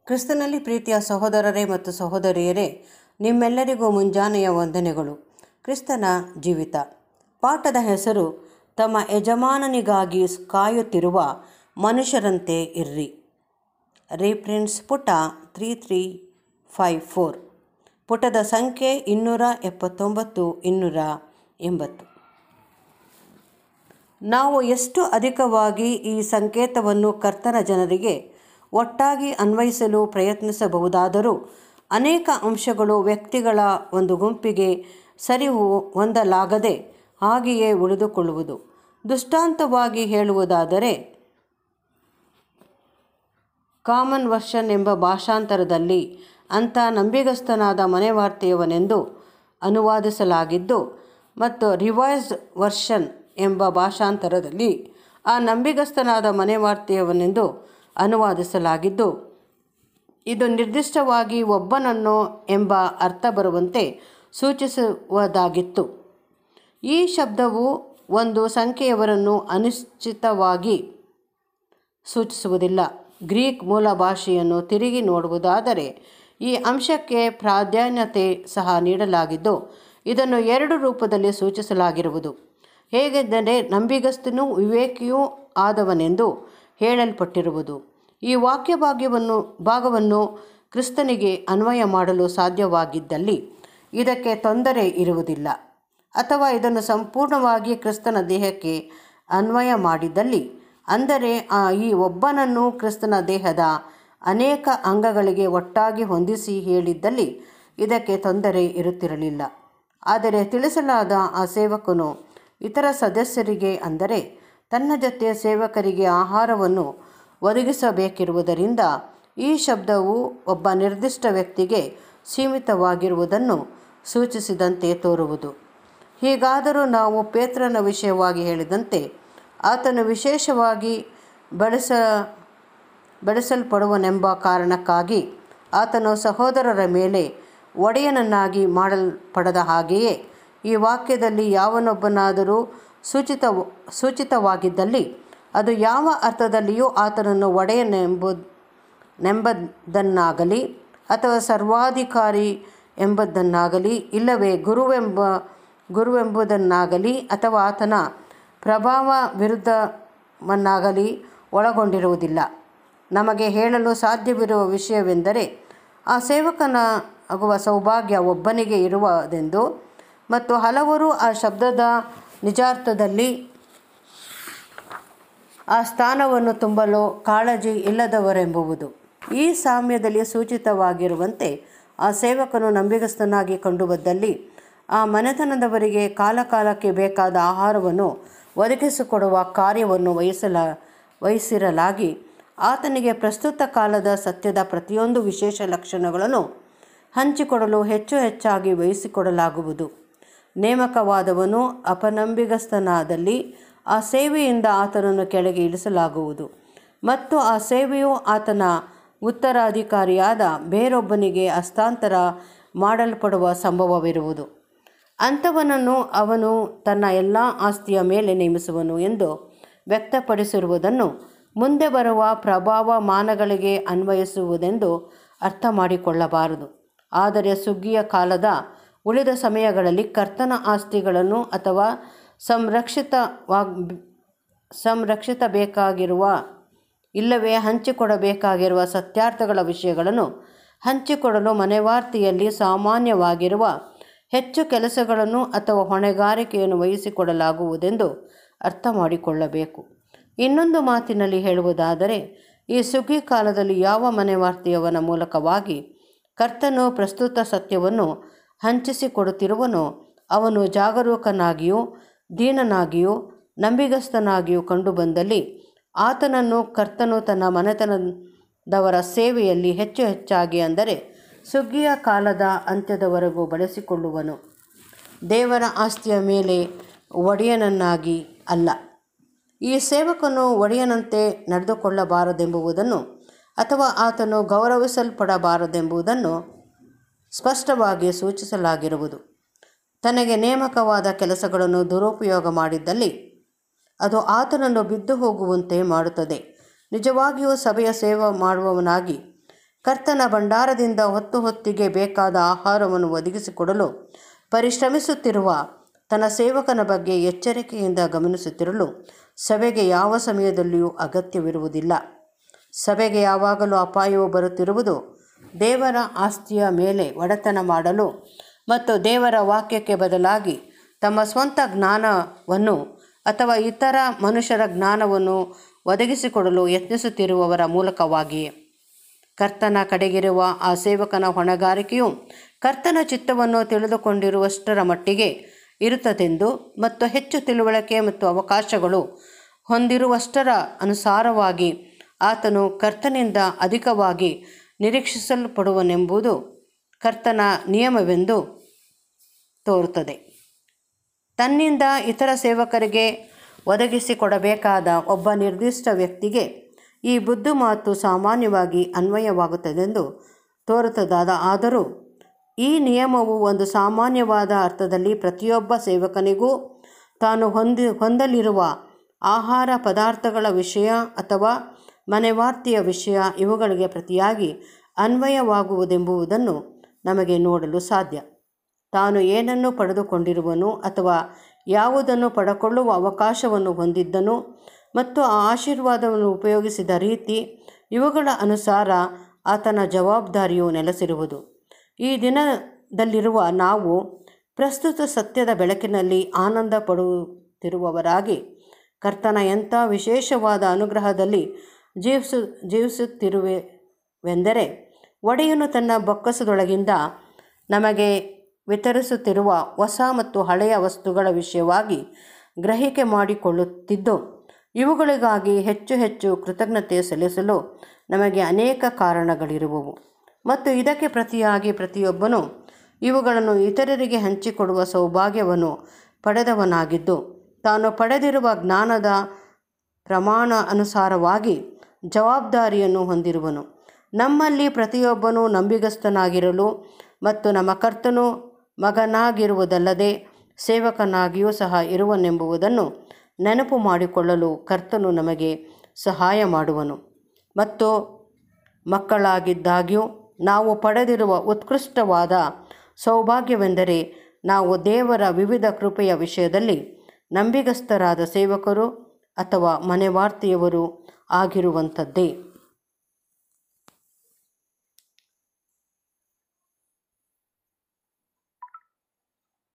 ಕ್ರಿಸ್ತನಲ್ಲಿ ಪ್ರೀತಿಯ ಸಹೋದರರೇ ಮತ್ತು ಸಹೋದರಿಯರೇ ನಿಮ್ಮೆಲ್ಲರಿಗೂ ಮುಂಜಾನೆಯ ವಂದನೆಗಳು ಕ್ರಿಸ್ತನ ಜೀವಿತ ಪಾಠದ ಹೆಸರು ತಮ್ಮ ಯಜಮಾನನಿಗಾಗಿ ಕಾಯುತ್ತಿರುವ ಮನುಷ್ಯರಂತೆ ಇರ್ರಿ ರೀಪ್ರಿನ್ಸ್ ಪುಟ ತ್ರೀ ತ್ರೀ ಫೈವ್ ಫೋರ್ ಪುಟದ ಸಂಖ್ಯೆ ಇನ್ನೂರ ಎಪ್ಪತ್ತೊಂಬತ್ತು ಇನ್ನೂರ ಎಂಬತ್ತು ನಾವು ಎಷ್ಟು ಅಧಿಕವಾಗಿ ಈ ಸಂಕೇತವನ್ನು ಕರ್ತನ ಜನರಿಗೆ ಒಟ್ಟಾಗಿ ಅನ್ವಯಿಸಲು ಪ್ರಯತ್ನಿಸಬಹುದಾದರೂ ಅನೇಕ ಅಂಶಗಳು ವ್ಯಕ್ತಿಗಳ ಒಂದು ಗುಂಪಿಗೆ ಸರಿ ಹೊಂದಲಾಗದೆ ಹಾಗೆಯೇ ಉಳಿದುಕೊಳ್ಳುವುದು ದೃಷ್ಟಾಂತವಾಗಿ ಹೇಳುವುದಾದರೆ ಕಾಮನ್ ವರ್ಷನ್ ಎಂಬ ಭಾಷಾಂತರದಲ್ಲಿ ಅಂಥ ನಂಬಿಗಸ್ತನಾದ ಮನೆವಾರ್ತೆಯವನೆಂದು ಅನುವಾದಿಸಲಾಗಿದ್ದು ಮತ್ತು ರಿವೈಸ್ಡ್ ವರ್ಷನ್ ಎಂಬ ಭಾಷಾಂತರದಲ್ಲಿ ಆ ನಂಬಿಗಸ್ತನಾದ ಮನೆವಾರ್ತೆಯವನೆಂದು ಅನುವಾದಿಸಲಾಗಿದ್ದು ಇದು ನಿರ್ದಿಷ್ಟವಾಗಿ ಒಬ್ಬನನ್ನು ಎಂಬ ಅರ್ಥ ಬರುವಂತೆ ಸೂಚಿಸುವುದಾಗಿತ್ತು ಈ ಶಬ್ದವು ಒಂದು ಸಂಖ್ಯೆಯವರನ್ನು ಅನಿಶ್ಚಿತವಾಗಿ ಸೂಚಿಸುವುದಿಲ್ಲ ಗ್ರೀಕ್ ಮೂಲ ಭಾಷೆಯನ್ನು ತಿರುಗಿ ನೋಡುವುದಾದರೆ ಈ ಅಂಶಕ್ಕೆ ಪ್ರಾಧಾನ್ಯತೆ ಸಹ ನೀಡಲಾಗಿದ್ದು ಇದನ್ನು ಎರಡು ರೂಪದಲ್ಲಿ ಸೂಚಿಸಲಾಗಿರುವುದು ಹೇಗೆಂದರೆ ನಂಬಿಗಸ್ತನೂ ವಿವೇಕಿಯೂ ಆದವನೆಂದು ಹೇಳಲ್ಪಟ್ಟಿರುವುದು ಈ ವಾಕ್ಯ ಭಾಗ್ಯವನ್ನು ಭಾಗವನ್ನು ಕ್ರಿಸ್ತನಿಗೆ ಅನ್ವಯ ಮಾಡಲು ಸಾಧ್ಯವಾಗಿದ್ದಲ್ಲಿ ಇದಕ್ಕೆ ತೊಂದರೆ ಇರುವುದಿಲ್ಲ ಅಥವಾ ಇದನ್ನು ಸಂಪೂರ್ಣವಾಗಿ ಕ್ರಿಸ್ತನ ದೇಹಕ್ಕೆ ಅನ್ವಯ ಮಾಡಿದ್ದಲ್ಲಿ ಅಂದರೆ ಆ ಈ ಒಬ್ಬನನ್ನು ಕ್ರಿಸ್ತನ ದೇಹದ ಅನೇಕ ಅಂಗಗಳಿಗೆ ಒಟ್ಟಾಗಿ ಹೊಂದಿಸಿ ಹೇಳಿದ್ದಲ್ಲಿ ಇದಕ್ಕೆ ತೊಂದರೆ ಇರುತ್ತಿರಲಿಲ್ಲ ಆದರೆ ತಿಳಿಸಲಾದ ಆ ಸೇವಕನು ಇತರ ಸದಸ್ಯರಿಗೆ ಅಂದರೆ ತನ್ನ ಜೊತೆಯ ಸೇವಕರಿಗೆ ಆಹಾರವನ್ನು ಒದಗಿಸಬೇಕಿರುವುದರಿಂದ ಈ ಶಬ್ದವು ಒಬ್ಬ ನಿರ್ದಿಷ್ಟ ವ್ಯಕ್ತಿಗೆ ಸೀಮಿತವಾಗಿರುವುದನ್ನು ಸೂಚಿಸಿದಂತೆ ತೋರುವುದು ಹೀಗಾದರೂ ನಾವು ಪೇತ್ರನ ವಿಷಯವಾಗಿ ಹೇಳಿದಂತೆ ಆತನು ವಿಶೇಷವಾಗಿ ಬೆಳೆಸ ಬೆಳೆಸಲ್ಪಡುವನೆಂಬ ಕಾರಣಕ್ಕಾಗಿ ಆತನು ಸಹೋದರರ ಮೇಲೆ ಒಡೆಯನನ್ನಾಗಿ ಮಾಡಲ್ಪಡದ ಹಾಗೆಯೇ ಈ ವಾಕ್ಯದಲ್ಲಿ ಯಾವನೊಬ್ಬನಾದರೂ ಸೂಚಿತ ಸೂಚಿತವಾಗಿದ್ದಲ್ಲಿ ಅದು ಯಾವ ಅರ್ಥದಲ್ಲಿಯೂ ಆತನನ್ನು ಒಡೆಯನೆಂಬು ನೆಂಬುದನ್ನಾಗಲಿ ಅಥವಾ ಸರ್ವಾಧಿಕಾರಿ ಎಂಬುದನ್ನಾಗಲಿ ಇಲ್ಲವೇ ಗುರುವೆಂಬ ಗುರುವೆಂಬುದನ್ನಾಗಲಿ ಅಥವಾ ಆತನ ಪ್ರಭಾವ ವಿರುದ್ಧವನ್ನಾಗಲಿ ಒಳಗೊಂಡಿರುವುದಿಲ್ಲ ನಮಗೆ ಹೇಳಲು ಸಾಧ್ಯವಿರುವ ವಿಷಯವೆಂದರೆ ಆ ಸೇವಕನ ಆಗುವ ಸೌಭಾಗ್ಯ ಒಬ್ಬನಿಗೆ ಇರುವುದೆಂದು ಮತ್ತು ಹಲವರು ಆ ಶಬ್ದದ ನಿಜಾರ್ಥದಲ್ಲಿ ಆ ಸ್ಥಾನವನ್ನು ತುಂಬಲು ಕಾಳಜಿ ಇಲ್ಲದವರೆಂಬುವುದು ಈ ಸಾಮ್ಯದಲ್ಲಿ ಸೂಚಿತವಾಗಿರುವಂತೆ ಆ ಸೇವಕನು ನಂಬಿಗಸ್ತನಾಗಿ ಕಂಡುಬದ್ದಲ್ಲಿ ಆ ಮನೆತನದವರಿಗೆ ಕಾಲಕಾಲಕ್ಕೆ ಬೇಕಾದ ಆಹಾರವನ್ನು ಒದಗಿಸಿಕೊಡುವ ಕಾರ್ಯವನ್ನು ವಹಿಸಲ ವಹಿಸಿರಲಾಗಿ ಆತನಿಗೆ ಪ್ರಸ್ತುತ ಕಾಲದ ಸತ್ಯದ ಪ್ರತಿಯೊಂದು ವಿಶೇಷ ಲಕ್ಷಣಗಳನ್ನು ಹಂಚಿಕೊಡಲು ಹೆಚ್ಚು ಹೆಚ್ಚಾಗಿ ವಹಿಸಿಕೊಡಲಾಗುವುದು ನೇಮಕವಾದವನು ಅಪನಂಬಿಗಸ್ತನಾದಲ್ಲಿ ಆ ಸೇವೆಯಿಂದ ಆತನನ್ನು ಕೆಳಗೆ ಇಳಿಸಲಾಗುವುದು ಮತ್ತು ಆ ಸೇವೆಯು ಆತನ ಉತ್ತರಾಧಿಕಾರಿಯಾದ ಬೇರೊಬ್ಬನಿಗೆ ಹಸ್ತಾಂತರ ಮಾಡಲ್ಪಡುವ ಸಂಭವವಿರುವುದು ಅಂಥವನನ್ನು ಅವನು ತನ್ನ ಎಲ್ಲ ಆಸ್ತಿಯ ಮೇಲೆ ನೇಮಿಸುವನು ಎಂದು ವ್ಯಕ್ತಪಡಿಸಿರುವುದನ್ನು ಮುಂದೆ ಬರುವ ಪ್ರಭಾವ ಮಾನಗಳಿಗೆ ಅನ್ವಯಿಸುವುದೆಂದು ಅರ್ಥ ಮಾಡಿಕೊಳ್ಳಬಾರದು ಆದರೆ ಸುಗ್ಗಿಯ ಕಾಲದ ಉಳಿದ ಸಮಯಗಳಲ್ಲಿ ಕರ್ತನ ಆಸ್ತಿಗಳನ್ನು ಅಥವಾ ಸಂರಕ್ಷಿತವಾಗ್ ಸಂರಕ್ಷಿಸಬೇಕಾಗಿರುವ ಇಲ್ಲವೇ ಹಂಚಿಕೊಡಬೇಕಾಗಿರುವ ಸತ್ಯಾರ್ಥಗಳ ವಿಷಯಗಳನ್ನು ಹಂಚಿಕೊಡಲು ಮನೆವಾರ್ತೆಯಲ್ಲಿ ಸಾಮಾನ್ಯವಾಗಿರುವ ಹೆಚ್ಚು ಕೆಲಸಗಳನ್ನು ಅಥವಾ ಹೊಣೆಗಾರಿಕೆಯನ್ನು ವಹಿಸಿಕೊಡಲಾಗುವುದೆಂದು ಅರ್ಥ ಮಾಡಿಕೊಳ್ಳಬೇಕು ಇನ್ನೊಂದು ಮಾತಿನಲ್ಲಿ ಹೇಳುವುದಾದರೆ ಈ ಸುಗ್ಗಿ ಕಾಲದಲ್ಲಿ ಯಾವ ಮನೆವಾರ್ತೆಯವನ ಮೂಲಕವಾಗಿ ಕರ್ತನು ಪ್ರಸ್ತುತ ಸತ್ಯವನ್ನು ಹಂಚಿಸಿಕೊಡುತ್ತಿರುವನೋ ಅವನು ಜಾಗರೂಕನಾಗಿಯೂ ದೀನನಾಗಿಯೂ ನಂಬಿಗಸ್ತನಾಗಿಯೂ ಕಂಡುಬಂದಲ್ಲಿ ಆತನನ್ನು ಕರ್ತನು ತನ್ನ ಮನೆತನದವರ ಸೇವೆಯಲ್ಲಿ ಹೆಚ್ಚು ಹೆಚ್ಚಾಗಿ ಅಂದರೆ ಸುಗ್ಗಿಯ ಕಾಲದ ಅಂತ್ಯದವರೆಗೂ ಬಳಸಿಕೊಳ್ಳುವನು ದೇವರ ಆಸ್ತಿಯ ಮೇಲೆ ಒಡೆಯನನ್ನಾಗಿ ಅಲ್ಲ ಈ ಸೇವಕನು ಒಡೆಯನಂತೆ ನಡೆದುಕೊಳ್ಳಬಾರದೆಂಬುದನ್ನು ಅಥವಾ ಆತನು ಗೌರವಿಸಲ್ಪಡಬಾರದೆಂಬುದನ್ನು ಸ್ಪಷ್ಟವಾಗಿ ಸೂಚಿಸಲಾಗಿರುವುದು ತನಗೆ ನೇಮಕವಾದ ಕೆಲಸಗಳನ್ನು ದುರುಪಯೋಗ ಮಾಡಿದ್ದಲ್ಲಿ ಅದು ಆತನನ್ನು ಬಿದ್ದು ಹೋಗುವಂತೆ ಮಾಡುತ್ತದೆ ನಿಜವಾಗಿಯೂ ಸಭೆಯ ಸೇವೆ ಮಾಡುವವನಾಗಿ ಕರ್ತನ ಭಂಡಾರದಿಂದ ಹೊತ್ತು ಹೊತ್ತಿಗೆ ಬೇಕಾದ ಆಹಾರವನ್ನು ಒದಗಿಸಿಕೊಡಲು ಪರಿಶ್ರಮಿಸುತ್ತಿರುವ ತನ್ನ ಸೇವಕನ ಬಗ್ಗೆ ಎಚ್ಚರಿಕೆಯಿಂದ ಗಮನಿಸುತ್ತಿರಲು ಸಭೆಗೆ ಯಾವ ಸಮಯದಲ್ಲಿಯೂ ಅಗತ್ಯವಿರುವುದಿಲ್ಲ ಸಭೆಗೆ ಯಾವಾಗಲೂ ಅಪಾಯವು ಬರುತ್ತಿರುವುದು ದೇವರ ಆಸ್ತಿಯ ಮೇಲೆ ಒಡೆತನ ಮಾಡಲು ಮತ್ತು ದೇವರ ವಾಕ್ಯಕ್ಕೆ ಬದಲಾಗಿ ತಮ್ಮ ಸ್ವಂತ ಜ್ಞಾನವನ್ನು ಅಥವಾ ಇತರ ಮನುಷ್ಯರ ಜ್ಞಾನವನ್ನು ಒದಗಿಸಿಕೊಡಲು ಯತ್ನಿಸುತ್ತಿರುವವರ ಮೂಲಕವಾಗಿಯೇ ಕರ್ತನ ಕಡೆಗಿರುವ ಆ ಸೇವಕನ ಹೊಣೆಗಾರಿಕೆಯು ಕರ್ತನ ಚಿತ್ತವನ್ನು ತಿಳಿದುಕೊಂಡಿರುವಷ್ಟರ ಮಟ್ಟಿಗೆ ಇರುತ್ತದೆಂದು ಮತ್ತು ಹೆಚ್ಚು ತಿಳುವಳಿಕೆ ಮತ್ತು ಅವಕಾಶಗಳು ಹೊಂದಿರುವಷ್ಟರ ಅನುಸಾರವಾಗಿ ಆತನು ಕರ್ತನಿಂದ ಅಧಿಕವಾಗಿ ನಿರೀಕ್ಷಿಸಲ್ಪಡುವನೆಂಬುದು ಕರ್ತನ ನಿಯಮವೆಂದು ತೋರುತ್ತದೆ ತನ್ನಿಂದ ಇತರ ಸೇವಕರಿಗೆ ಒದಗಿಸಿಕೊಡಬೇಕಾದ ಒಬ್ಬ ನಿರ್ದಿಷ್ಟ ವ್ಯಕ್ತಿಗೆ ಈ ಬುದ್ಧು ಮಾತು ಸಾಮಾನ್ಯವಾಗಿ ಅನ್ವಯವಾಗುತ್ತದೆಂದು ತೋರುತ್ತದಾದ ಆದರೂ ಈ ನಿಯಮವು ಒಂದು ಸಾಮಾನ್ಯವಾದ ಅರ್ಥದಲ್ಲಿ ಪ್ರತಿಯೊಬ್ಬ ಸೇವಕನಿಗೂ ತಾನು ಹೊಂದಿ ಹೊಂದಲಿರುವ ಆಹಾರ ಪದಾರ್ಥಗಳ ವಿಷಯ ಅಥವಾ ಮನೆವಾರ್ತೆಯ ವಿಷಯ ಇವುಗಳಿಗೆ ಪ್ರತಿಯಾಗಿ ಅನ್ವಯವಾಗುವುದೆಂಬುದನ್ನು ನಮಗೆ ನೋಡಲು ಸಾಧ್ಯ ತಾನು ಏನನ್ನು ಪಡೆದುಕೊಂಡಿರುವನು ಅಥವಾ ಯಾವುದನ್ನು ಪಡಕೊಳ್ಳುವ ಅವಕಾಶವನ್ನು ಹೊಂದಿದ್ದನು ಮತ್ತು ಆ ಆಶೀರ್ವಾದವನ್ನು ಉಪಯೋಗಿಸಿದ ರೀತಿ ಇವುಗಳ ಅನುಸಾರ ಆತನ ಜವಾಬ್ದಾರಿಯು ನೆಲೆಸಿರುವುದು ಈ ದಿನದಲ್ಲಿರುವ ನಾವು ಪ್ರಸ್ತುತ ಸತ್ಯದ ಬೆಳಕಿನಲ್ಲಿ ಆನಂದ ಪಡುತ್ತಿರುವವರಾಗಿ ಕರ್ತನ ಎಂಥ ವಿಶೇಷವಾದ ಅನುಗ್ರಹದಲ್ಲಿ ಜೀವಿಸು ಜೀವಿಸುತ್ತಿರುವೆವೆಂದರೆ ಒಡೆಯನು ತನ್ನ ಬೊಕ್ಕಸದೊಳಗಿಂದ ನಮಗೆ ವಿತರಿಸುತ್ತಿರುವ ಹೊಸ ಮತ್ತು ಹಳೆಯ ವಸ್ತುಗಳ ವಿಷಯವಾಗಿ ಗ್ರಹಿಕೆ ಮಾಡಿಕೊಳ್ಳುತ್ತಿದ್ದು ಇವುಗಳಿಗಾಗಿ ಹೆಚ್ಚು ಹೆಚ್ಚು ಕೃತಜ್ಞತೆ ಸಲ್ಲಿಸಲು ನಮಗೆ ಅನೇಕ ಕಾರಣಗಳಿರುವವು ಮತ್ತು ಇದಕ್ಕೆ ಪ್ರತಿಯಾಗಿ ಪ್ರತಿಯೊಬ್ಬನು ಇವುಗಳನ್ನು ಇತರರಿಗೆ ಹಂಚಿಕೊಡುವ ಸೌಭಾಗ್ಯವನ್ನು ಪಡೆದವನಾಗಿದ್ದು ತಾನು ಪಡೆದಿರುವ ಜ್ಞಾನದ ಪ್ರಮಾಣ ಅನುಸಾರವಾಗಿ ಜವಾಬ್ದಾರಿಯನ್ನು ಹೊಂದಿರುವನು ನಮ್ಮಲ್ಲಿ ಪ್ರತಿಯೊಬ್ಬನೂ ನಂಬಿಗಸ್ತನಾಗಿರಲು ಮತ್ತು ನಮ್ಮ ಕರ್ತನು ಮಗನಾಗಿರುವುದಲ್ಲದೆ ಸೇವಕನಾಗಿಯೂ ಸಹ ಇರುವನೆಂಬುದನ್ನು ನೆನಪು ಮಾಡಿಕೊಳ್ಳಲು ಕರ್ತನು ನಮಗೆ ಸಹಾಯ ಮಾಡುವನು ಮತ್ತು ಮಕ್ಕಳಾಗಿದ್ದಾಗ್ಯೂ ನಾವು ಪಡೆದಿರುವ ಉತ್ಕೃಷ್ಟವಾದ ಸೌಭಾಗ್ಯವೆಂದರೆ ನಾವು ದೇವರ ವಿವಿಧ ಕೃಪೆಯ ವಿಷಯದಲ್ಲಿ ನಂಬಿಗಸ್ತರಾದ ಸೇವಕರು ಅಥವಾ ಮನೆವಾರ್ತೆಯವರು ಆಗಿರುವಂಥದ್ದೇ